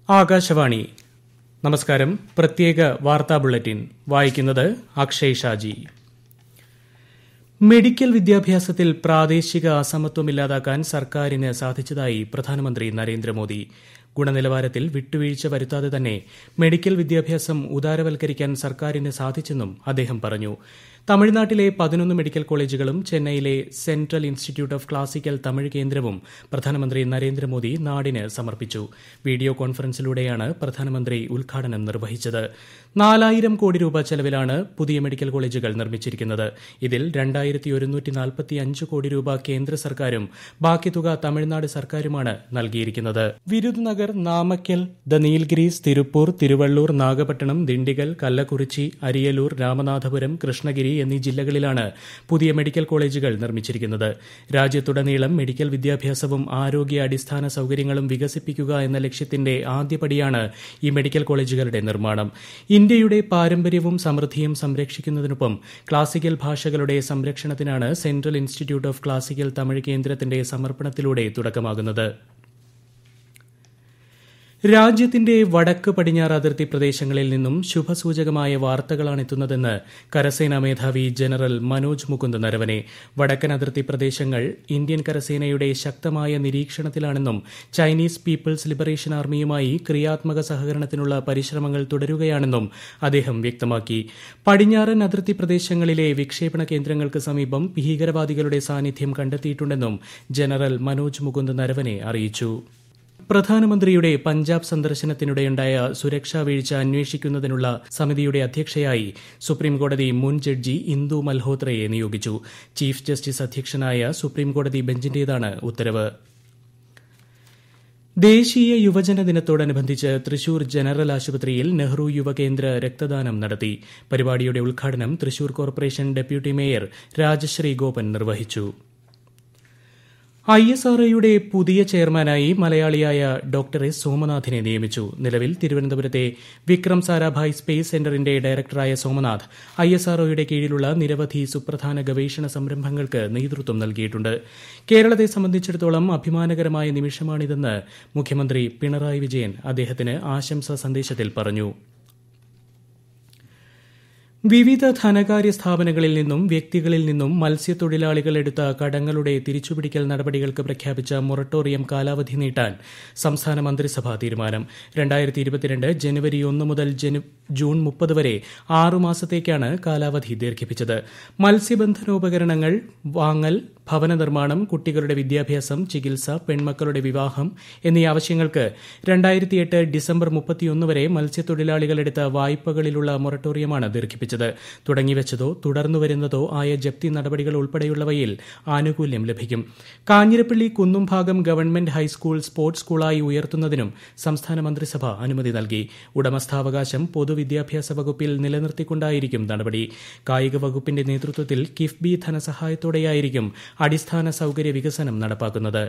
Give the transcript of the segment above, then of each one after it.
ആകാശവാണി നമസ്കാരം പ്രത്യേക വാർത്താ ബുള്ളറ്റിൻ വായിക്കുന്നത് അക്ഷയ് ഷാജി മെഡിക്കൽ വിദ്യാഭ്യാസത്തിൽ പ്രാദേശിക അസമത്വം ഇല്ലാതാക്കാൻ സർക്കാരിന് സാധിച്ചതായി പ്രധാനമന്ത്രി നരേന്ദ്രമോദി ഗുണനിലവാരത്തിൽ വിട്ടുവീഴ്ച വരുത്താതെ തന്നെ മെഡിക്കൽ വിദ്യാഭ്യാസം ഉദാരവൽക്കരിക്കാൻ സർക്കാരിന് സാധിച്ചെന്നും അദ്ദേഹം പറഞ്ഞു തമിഴ്നാട്ടിലെ പതിനൊന്ന് മെഡിക്കൽ കോളേജുകളും ചെന്നൈയിലെ central institute of classical Tamil കേന്ദ്രവും പ്രധാനമന്ത്രി നരേന്ദ്രമോദി നാടിന് സമർപ്പിച്ചു വീഡിയോ കോൺഫറൻസിലൂടെയാണ് പ്രധാനമന്ത്രി ഉദ്ഘാടനം നിർവഹിച്ചത് നാലായിരം കോടി രൂപ ചെലവിലാണ് പുതിയ മെഡിക്കൽ കോളേജുകൾ നിർമ്മിച്ചിരിക്കുന്നത് ഇതിൽ രണ്ടായിരത്തി ഒരുന്നൂറ്റി നാൽപ്പത്തി അഞ്ച് കോടി രൂപ കേന്ദ്ര സർക്കാരും ബാക്കി തുക തമിഴ്നാട് സർക്കാരുമാണ് നൽകിയിരിക്കുന്നത് വിരുദ്നഗർ നാമക്കൽ ദ നീൽഗിരീസ് തിരുപ്പൂർ തിരുവള്ളൂർ നാഗപട്ടണം ദിണ്ടിഗൽ കല്ലക്കുറിച്ചി അരിയലൂർ രാമനാഥപുരം കൃഷ്ണഗിരി എന്നീ ജില്ലകളിലാണ് പുതിയ മെഡിക്കൽ കോളേജുകൾ നിർമ്മിച്ചിരിക്കുന്നത് രാജ്യത്തുടനീളം മെഡിക്കൽ വിദ്യാഭ്യാസവും ആരോഗ്യ അടിസ്ഥാന സൌകര്യങ്ങളും വികസിപ്പിക്കുക എന്ന ലക്ഷ്യത്തിന്റെ ആദ്യപടിയാണ് ഈ മെഡിക്കൽ കോളേജുകളുടെ നിർമ്മാണം ഇന്ത്യയുടെ പാരമ്പര്യവും സമൃദ്ധിയും സംരക്ഷിക്കുന്നതിനൊപ്പം ക്ലാസിക്കൽ ഭാഷകളുടെ സംരക്ഷണത്തിനാണ് central institute of classical Tamil കേന്ദ്രത്തിന്റെ സമർപ്പണത്തിലൂടെ തുടക്കമാകുന്നത് രാജ്യത്തിന്റെ വടക്ക് പടിഞ്ഞാറ് അതിർത്തി പ്രദേശങ്ങളിൽ നിന്നും ശുഭസൂചകമായ വാർത്തകളാണ് എത്തുന്നതെന്ന് കരസേനാ മേധാവി ജനറൽ മനോജ് മുകുന്ദ് നരവനെ വടക്കൻ അതിർത്തി പ്രദേശങ്ങൾ ഇന്ത്യൻ കരസേനയുടെ ശക്തമായ നിരീക്ഷണത്തിലാണെന്നും ചൈനീസ് പീപ്പിൾസ് ലിബറേഷൻ ആർമിയുമായി ക്രിയാത്മക സഹകരണത്തിനുള്ള പരിശ്രമങ്ങൾ തുടരുകയാണെന്നും അദ്ദേഹം വ്യക്തമാക്കി പടിഞ്ഞാറൻ അതിർത്തി പ്രദേശങ്ങളിലെ വിക്ഷേപണ കേന്ദ്രങ്ങൾക്ക് സമീപം ഭീകരവാദികളുടെ സാന്നിധ്യം കണ്ടെത്തിയിട്ടുണ്ടെന്നും ജനറൽ മനോജ് മുകുന്ദ് നരവനെ അറിയിച്ചു പ്രധാനമന്ത്രിയുടെ പഞ്ചാബ് സന്ദർശനത്തിനിടെയുണ്ടായ സുരക്ഷാ വീഴ്ച അന്വേഷിക്കുന്നതിനുള്ള സമിതിയുടെ അധ്യക്ഷയായി സുപ്രീംകോടതി മുൻ ജഡ്ജി ഇന്ദു മൽഹോത്രയെ നിയോഗിച്ചു ചീഫ് ജസ്റ്റിസ് അധ്യക്ഷനായ സുപ്രീംകോടതി ബെഞ്ചിന്റേതാണ് ഉത്തരവ് ദേശീയ യുവജന ദിനത്തോടനുബന്ധിച്ച് തൃശൂർ ജനറൽ ആശുപത്രിയിൽ നെഹ്റു യുവകേന്ദ്ര രക്തദാനം നടത്തി പരിപാടിയുടെ ഉദ്ഘാടനം Thrissur corporation deputy mayor Rajasree Gopan നിർവഹിച്ചു ഐ എസ് ആർ ഒയുടെ പുതിയ ചെയർമാനായി മലയാളിയായ ഡോക്ടർ എസ് സോമനാഥിനെ നിയമിച്ചു നിലവിൽ തിരുവനന്തപുരത്തെ വിക്രം സാരാഭായ് സ്പേസ് സെന്ററിന്റെ ഡയറക്ടറായ സോമനാഥ് ഐ എസ് ആർ ഒയുടെ കീഴിലുള്ള നിരവധി സുപ്രധാന ഗവേഷണ സംരംഭങ്ങൾക്ക് നേതൃത്വം നൽകിയിട്ടുണ്ട് കേരളത്തെ സംബന്ധിച്ചിടത്തോളം അഭിമാനകരമായ നിമിഷമാണിതെന്ന് മുഖ്യമന്ത്രി പിണറായി വിജയൻ അദ്ദേഹത്തിന് ആശംസാ സന്ദേശത്തിൽ പറഞ്ഞു വിവിധ ധനകാര്യ സ്ഥാപനങ്ങളിൽ നിന്നും വ്യക്തികളിൽ നിന്നും മത്സ്യത്തൊഴിലാളികൾ എടുത്ത കടങ്ങളുടെ തിരിച്ചുപിടിക്കൽ നടപടികൾക്ക് പ്രഖ്യാപിച്ച മൊറട്ടോറിയം കാലാവധി നീട്ടാൻ സംസ്ഥാന മന്ത്രിസഭാ തീരുമാനം രണ്ടായിരത്തി ഇരുപത്തിരണ്ട് ജനുവരി ഒന്ന് മുതൽ ജൂൺ മുപ്പത് വരെ ആറുമാസത്തേക്കാണ് കാലാവധി ദീർഘിപ്പിച്ചത് മത്സ്യബന്ധനോപകരണങ്ങൾ വാങ്ങൽ ഭവന നിർമ്മാണം കുട്ടികളുടെ വിദ്യാഭ്യാസം ചികിത്സ പെൺമക്കളുടെ വിവാഹം എന്നീ ആവശ്യങ്ങൾക്ക് രണ്ടായിരത്തിയെട്ട് ഡിസംബർ മുപ്പത്തിയൊന്ന് വരെ മത്സ്യത്തൊഴിലാളികൾ എടുത്ത വായ്പകളിലുള്ള മൊറട്ടോറിയമാണ് ദീർഘിപ്പിച്ചത് തുടങ്ങിവെച്ചതോ തുടർന്നുവരുന്നതോ ആയ ജപ്തി നടപടികൾ ഉൾപ്പെടെയുള്ളവയിൽ ആനുകൂല്യം ലഭിക്കും Kanjirappally Kunnumbhagam government high school sports സ്കൂളായി ഉയർത്തുന്നതിനും സംസ്ഥാന മന്ത്രിസഭ അനുമതി നൽകി ഉടമസ്ഥാവകാശം പൊതുവിദ്യാഭ്യാസ വകുപ്പിൽ നിലനിർത്തിക്കൊണ്ടായിരിക്കും നടപടി കായിക വകുപ്പിന്റെ നേതൃത്വത്തിൽ കിഫ്ബി ധനസഹായത്തോടെയായിരിക്കും അടിസ്ഥാന സൌകര്യ വികസനം നടപ്പാക്കുന്നത്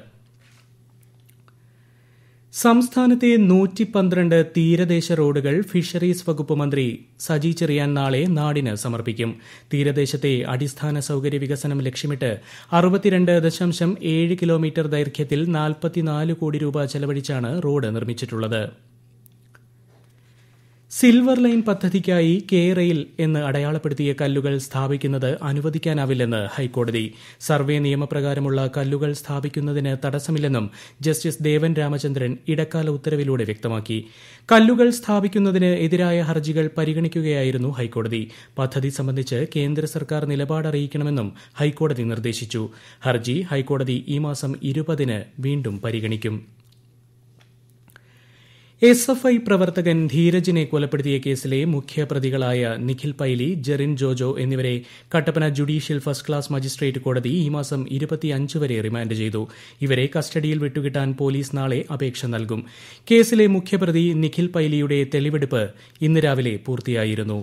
സംസ്ഥാനത്തെ നൂറ്റി പന്ത്രണ്ട് തീരദേശ റോഡുകൾ ഫിഷറീസ് വകുപ്പ് മന്ത്രി സജി ചെറിയാൻ നാളെ നാടിന് സമർപ്പിക്കും തീരദേശത്തെ അടിസ്ഥാന സൌകര്യ വികസനം ലക്ഷ്യമിട്ട് അറുപത്തിരണ്ട് ദശാംശം ഏഴ് കിലോമീറ്റർ ദൈർഘ്യത്തിൽ നാൽപ്പത്തിനാല് കോടി രൂപ ചെലവഴിച്ചാണ് റോഡ് നിർമ്മിച്ചിട്ടുള്ളത് സിൽവർ ലൈൻ പദ്ധതിക്കായി കെ റെയിൽ എന്ന് അടയാളപ്പെടുത്തിയ കല്ലുകൾ സ്ഥാപിക്കുന്നത് അനുവദിക്കാനാവില്ലെന്ന് ഹൈക്കോടതി സർവേ നിയമപ്രകാരമുള്ള കല്ലുകൾ സ്ഥാപിക്കുന്നതിന് തടസ്സമില്ലെന്നും ജസ്റ്റിസ് ദേവൻ രാമചന്ദ്രൻ ഇടക്കാല ഉത്തരവിലൂടെ വ്യക്തമാക്കി കല്ലുകൾ സ്ഥാപിക്കുന്നതിന് എതിരായ ഹർജികൾ പരിഗണിക്കുകയായിരുന്നു ഹൈക്കോടതി പദ്ധതി സംബന്ധിച്ച് കേന്ദ്ര സർക്കാർ നിലപാട് അറിയിക്കണമെന്നും ഹൈക്കോടതി നിർദ്ദേശിച്ചു ഹർജി ഹൈക്കോടതി ഈ മാസം ഇരുപതിന് വീണ്ടും പരിഗണിക്കും എസ് എഫ് ഐ പ്രവർത്തകൻ ധീരജിനെ കൊലപ്പെടുത്തിയ കേസിലെ മുഖ്യപ്രതികളായ നിഖിൽ പൈലി ജെറിൻ ജോജോ എന്നിവരെ Kattappana judicial first class magistrate കോടതി ഈ മാസം ഇരുപത്തിയഞ്ച് വരെ റിമാൻഡ് ചെയ്തു ഇവരെ കസ്റ്റഡിയിൽ വിട്ടുകിട്ടാൻ പോലീസ് നാളെ അപേക്ഷ നൽകും കേസിലെ മുഖ്യപ്രതി നിഖിൽ പൈലിയുടെ തെളിവെടുപ്പ് ഇന്ന് രാവിലെ പൂർത്തിയായിരുന്നു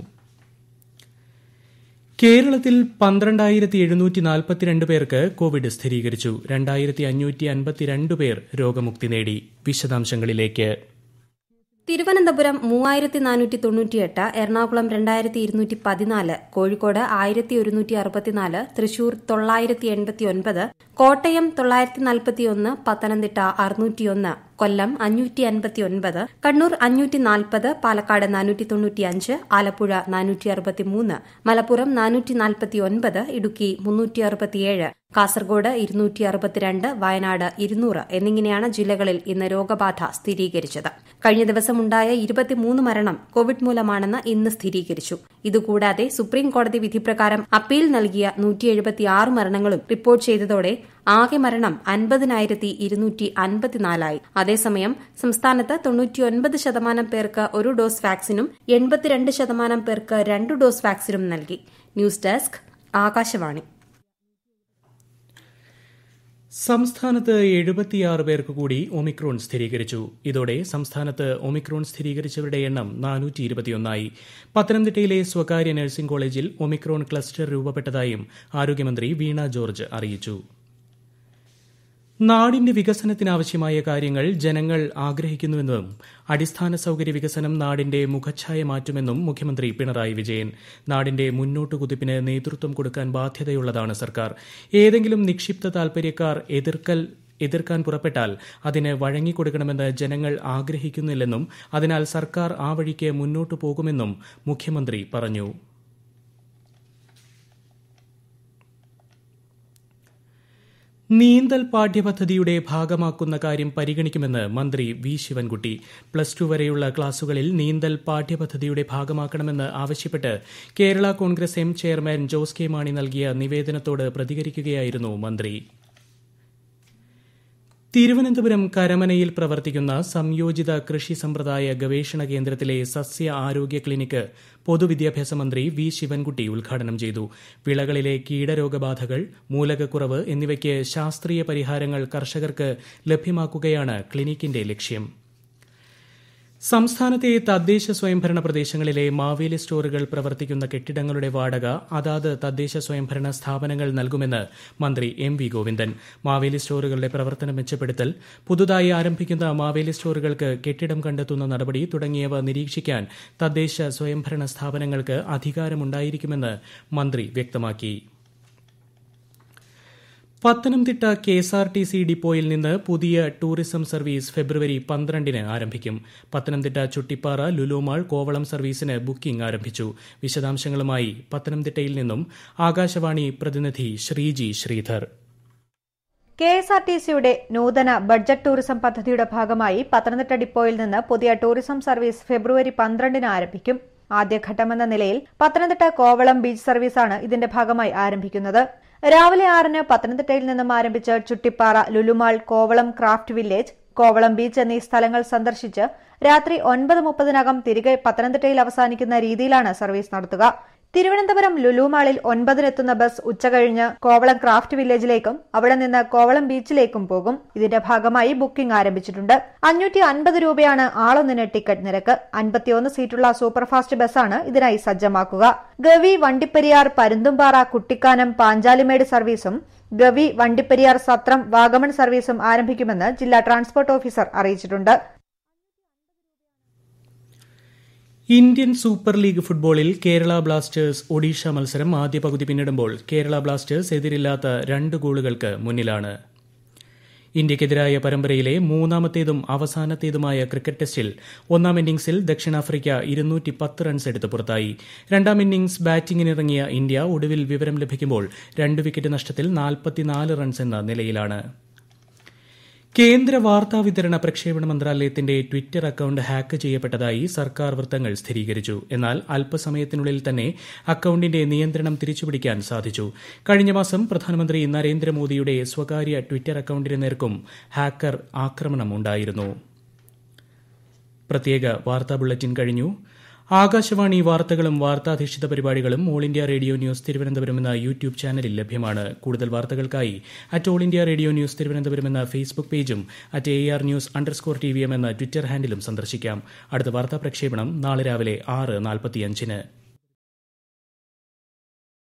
കേരളത്തിൽ പന്ത്രണ്ടായിരത്തി എഴുന്നൂറ്റി നാൽപ്പത്തിരണ്ട് പേർക്ക് കോവിഡ് സ്ഥിരീകരിച്ചു രണ്ടായിരത്തി അഞ്ഞൂറ്റി അൻപത്തിരണ്ട് പേർ രോഗമുക്തി നേടി വിശദാംശങ്ങളിലേക്ക് തിരുവനന്തപുരം മൂവായിരത്തി നാനൂറ്റി തൊണ്ണൂറ്റിയെട്ട് എറണാകുളം രണ്ടായിരത്തി ഇരുന്നൂറ്റി പതിനാല് കോഴിക്കോട് ആയിരത്തി ഒരുന്നൂറ്റി അറുപത്തിനാല് തൃശൂർ തൊള്ളായിരത്തി എൺപത്തി ഒൻപത് കോട്ടയം തൊള്ളായിരത്തി നാൽപ്പത്തിയൊന്ന് പത്തനംതിട്ട അറുന്നൂറ്റിയൊന്ന് കൊല്ലം അഞ്ഞൂറ്റി അൻപത്തി ഒൻപത് കണ്ണൂർ അഞ്ഞൂറ്റി നാൽപ്പത് പാലക്കാട് നാനൂറ്റി തൊണ്ണൂറ്റിയഞ്ച് ആലപ്പുഴ നാനൂറ്റി അറുപത്തിമൂന്ന് മലപ്പുറം നാനൂറ്റി നാൽപ്പത്തി ഒൻപത് ഇടുക്കി മുന്നൂറ്റി അറുപത്തിയേഴ് കാസർഗോഡ് ഇരുന്നൂറ്റി അറുപത്തിരണ്ട് വയനാട് ഇരുന്നൂറ് എന്നിങ്ങനെയാണ് ജില്ലകളിൽ ഇന്ന് രോഗബാധ സ്ഥിരീകരിച്ചത് കഴിഞ്ഞ ദിവസമുണ്ടായ ഇരുപത്തിമൂന്ന് മരണം കോവിഡ് മൂലമാണെന്ന് ഇന്ന് സ്ഥിരീകരിച്ചു ഇതുകൂടാതെ സുപ്രീം കോടതി വിധിപ്രകാരം അപ്പീൽ നൽകിയ നൂറ്റി എഴുപത്തിയാറ് മരണങ്ങളും റിപ്പോർട്ട് ചെയ്തതോടെ ആകെ മരണം അൻപതിനായിരത്തി ഇരുന്നൂറ്റി അൻപത്തിനാലായി അതേസമയം സംസ്ഥാനത്ത് തൊണ്ണൂറ്റിയൊൻപത് ശതമാനം പേർക്ക് ഒരു ഡോസ് വാക്സിനും എൺപത്തിരണ്ട് ശതമാനം പേർക്ക് രണ്ട് ഡോസ് വാക്സിനും നൽകി ന്യൂസ് ഡെസ്ക് ആകാശവാണി സംസ്ഥാനത്ത് എഴുപത്തിയാറ് പേർക്ക് കൂടി ഒമിക്രോൺ സ്ഥിരീകരിച്ചു ഇതോടെ സംസ്ഥാനത്ത് ഒമിക്രോൺ സ്ഥിരീകരിച്ചവരുടെ എണ്ണം നാനൂറ്റി ഇരുപത്തിയൊന്നായി പത്തനംതിട്ടയിലെ സ്വകാര്യ നഴ്സിംഗ് കോളേജിൽ ഒമിക്രോൺ ക്ലസ്റ്റർ രൂപപ്പെട്ടതായും ആരോഗ്യമന്ത്രി വീണ ജോർജ് അറിയിച്ചു നാടിന്റെ വികസനത്തിനാവശ്യമായ കാര്യങ്ങൾ ജനങ്ങൾ ആഗ്രഹിക്കുന്നുവെന്നും അടിസ്ഥാന സൌകര്യ വികസനം നാടിന്റെ മുഖച്ഛായ മാറ്റുമെന്നും മുഖ്യമന്ത്രി പിണറായി വിജയൻ നാടിന്റെ മുന്നോട്ടു കുതിപ്പിന് നേതൃത്വം കൊടുക്കാൻ ബാധ്യതയുള്ളതാണ് സർക്കാർ ഏതെങ്കിലും നിക്ഷിപ്ത താൽപര്യക്കാർ എതിർക്കൽ എതിർക്കാൻ പുറപ്പെട്ടാൽ അതിന് വഴങ്ങിക്കൊടുക്കണമെന്ന് ജനങ്ങൾ ആഗ്രഹിക്കുന്നില്ലെന്നും അതിനാൽ സർക്കാർ ആ വഴിക്ക് മുന്നോട്ടു പോകുമെന്നും മുഖ്യമന്ത്രി പറഞ്ഞു നീന്തൽ പാഠ്യപദ്ധതിയുടെ ഭാഗമാക്കുന്ന കാര്യം പരിഗണിക്കുമെന്ന് മന്ത്രി വി ശിവൻകുട്ടി പ്ലസ് ടു വരെയുള്ള ക്ലാസുകളിൽ നീന്തൽ പാഠ്യപദ്ധതിയുടെ ഭാഗമാക്കണമെന്ന് ആവശ്യപ്പെട്ട് Kerala Congress M chairman Jose K Mani നൽകിയ നിവേദനത്തോട് പ്രതികരിക്കുകയായിരുന്നു മന്ത്രി തിരുവനന്തപുരം കരമനയിൽ പ്രവർത്തിക്കുന്ന സംയോജിത കൃഷി സമ്പ്രദായ ഗവേഷണ കേന്ദ്രത്തിലെ സസ്യ ആരോഗ്യ ക്ലിനിക്ക് പൊതുവിദ്യാഭ്യാസ മന്ത്രി വി ശിവൻകുട്ടി ഉദ്ഘാടനം ചെയ്തു വിളകളിലെ കീടരോഗബാധകൾ മൂലകക്കുറവ് എന്നിവയ്ക്ക് ശാസ്ത്രീയ പരിഹാരങ്ങൾ കർഷകർക്ക് ലഭ്യമാക്കുകയാണ് ക്ലിനിക്കിന്റെ ലക്ഷ്യം സംസ്ഥാനത്തെ തദ്ദേശ സ്വയംഭരണ പ്രദേശങ്ങളിലെ മാവേലി സ്റ്റോറുകൾ പ്രവർത്തിക്കുന്ന കെട്ടിടങ്ങളുടെ വാടക അതാത് തദ്ദേശ സ്വയംഭരണ സ്ഥാപനങ്ങൾ നൽകുമെന്ന് മന്ത്രി എം വി ഗോവിന്ദൻ മാവേലി സ്റ്റോറുകളുടെ പ്രവർത്തനം മെച്ചപ്പെടുത്തൽ പുതുതായി ആരംഭിക്കുന്ന മാവേലി സ്റ്റോറുകൾക്ക് കെട്ടിടം കണ്ടെത്തുന്ന നടപടി തുടങ്ങിയവ നിരീക്ഷിക്കാൻ തദ്ദേശ സ്വയംഭരണ സ്ഥാപനങ്ങൾക്ക് അധികാരമുണ്ടായിരിക്കുമെന്ന് മന്ത്രി വ്യക്തമാക്കി Pathanamthitta K S R T C ഡിപ്പോയിൽ നിന്ന് പുതിയ ടൂറിസം സർവീസ് ഫെബ്രുവരി പന്ത്രണ്ടിന് ആരംഭിക്കും പത്തനംതിട്ട ചുട്ടിപ്പാറ ലുലുമാൾ കോവളം സർവീസിന് ബുക്കിംഗ് ആരംഭിച്ചു വിശദാംശങ്ങളുമായി പത്തനംതിട്ടയിൽ നിന്നും ആകാശവാണി പ്രതിനിധി Sreeji Sreedhar K S R T സിയുടെ നൂതന ബഡ്ജറ്റ് ടൂറിസം പദ്ധതിയുടെ ഭാഗമായി പത്തനംതിട്ട ഡിപ്പോയിൽ നിന്ന് പുതിയ ടൂറിസം സർവീസ് ഫെബ്രുവരി പന്ത്രണ്ടിന് ആരംഭിക്കും ആദ്യഘട്ടമെന്ന നിലയിൽ പത്തനംതിട്ട കോവളം ബീച്ച് സർവീസാണ് ഇതിന്റെ ഭാഗമായി ആരംഭിക്കുന്നത് രാവിലെ ആറിന് പത്തനംതിട്ടയിൽ നിന്നും ആരംഭിച്ച് Chuttippara Lulu mall Kovalam craft village Kovalam beach എന്നീ സ്ഥലങ്ങൾ സന്ദർശിച്ച് രാത്രി ഒൻപത് മുപ്പതിനകം തിരികെ പത്തനംതിട്ടയിൽ അവസാനിക്കുന്ന രീതിയിലാണ് സർവീസ് നടത്തുക തിരുവനന്തപുരം ലുലുമാളിൽ ഒൻപതിനെത്തുന്ന ബസ് ഉച്ചകഴിഞ്ഞ് കോവളം ക്രാഫ്റ്റ് വില്ലേജിലേക്കും അവിടെ നിന്ന് കോവളം ബീച്ചിലേക്കും പോകും ഇതിന്റെ ഭാഗമായി ബുക്കിംഗ് ആരംഭിച്ചിട്ടുണ്ട് അഞ്ഞൂറ്റി അൻപത് രൂപയാണ് ആളൊന്നിന് ടിക്കറ്റ് നിരക്ക് അൻപത്തിയൊന്ന് സീറ്റുള്ള സൂപ്പർഫാസ്റ്റ് ബസ്സാണ് ഇതിനായി സജ്ജമാക്കുക ഗവി വണ്ടിപ്പെരിയാർ പരുന്തുംപാറ കുട്ടിക്കാനം പാഞ്ചാലിമേട് സർവീസും ഗവി വണ്ടിപ്പെരിയാർ സത്രം വാഗമൺ സർവീസും ആരംഭിക്കുമെന്ന് ജില്ലാ ട്രാൻസ്പോർട്ട് ഓഫീസർ അറിയിച്ചിട്ടുണ്ട് ഇന്ത്യൻ സൂപ്പർ ലീഗ് ഫുട്ബോളിൽ കേരള ബ്ലാസ്റ്റേഴ്സ് ഒഡീഷ മത്സരം ആദ്യ പകുതി പിന്നിടുമ്പോൾ കേരള ബ്ലാസ്റ്റേഴ്സ് എതിരില്ലാത്ത രണ്ട് ഗോളുകൾക്ക് മുന്നിലാണ് ഇന്ത്യക്കെതിരായ പരമ്പരയിലെ മൂന്നാമത്തേതും അവസാനത്തേതുമായ ക്രിക്കറ്റ് ടെസ്റ്റിൽ ഒന്നാം ഇന്നിംഗ്സിൽ ദക്ഷിണാഫ്രിക്ക ഇരുന്നൂറ്റി പത്ത് റൺസ് എടുത്ത് പുറത്തായി രണ്ടാം ഇന്നിംഗ്സ് ബാറ്റിംഗിനിറങ്ങിയ ഇന്ത്യ ഒടുവിൽ വിവരം ലഭിക്കുമ്പോൾ രണ്ട് വിക്കറ്റ് നഷ്ടത്തിൽ നാൽപ്പത്തിനാല് റൺസ് എന്ന നിലയിലാണ് കേന്ദ്ര വാർത്താവിതരണ പ്രക്ഷേപണ മന്ത്രാലയത്തിന്റെ ട്വിറ്റർ അക്കൌണ്ട് ഹാക്ക് ചെയ്യപ്പെട്ടതായി സർക്കാർ വൃത്തങ്ങൾ സ്ഥിരീകരിച്ചു എന്നാൽ അല്പസമയത്തിനുള്ളിൽ തന്നെ അക്കൌണ്ടിന്റെ നിയന്ത്രണം തിരിച്ചുപിടിക്കാൻ സാധിച്ചു കഴിഞ്ഞ മാസം പ്രധാനമന്ത്രി നരേന്ദ്രമോദിയുടെ സ്വകാര്യ ട്വിറ്റർ അക്കൌണ്ടിന് നേർക്കും ഹാക്കർ ആക്രമണമുണ്ടായിരുന്നു പ്രത്യേക വാർത്താ ബുള്ളറ്റിൻ കഴിഞ്ഞു ആകാശവാണി വാർത്തകളും വാർത്താധിഷ്ഠിത പരിപാടികളും All India Radio News Thiruvananthapuram എന്ന യൂട്യൂബ് ചാനലിൽ ലഭ്യമാണ് കൂടുതൽ വാർത്തകൾക്കായി at All India Radio News Thiruvananthapuram എന്ന ഫേസ്ബുക്ക് പേജും at A R news underscore T V M എന്ന ട്വിറ്റർ ഹാൻഡിലും സന്ദർശിക്കാം അടുത്ത വാർത്താ പ്രക്ഷേപണം നാളെ രാവിലെ ആറ് നാൽപ്പത്തിയഞ്ചിന്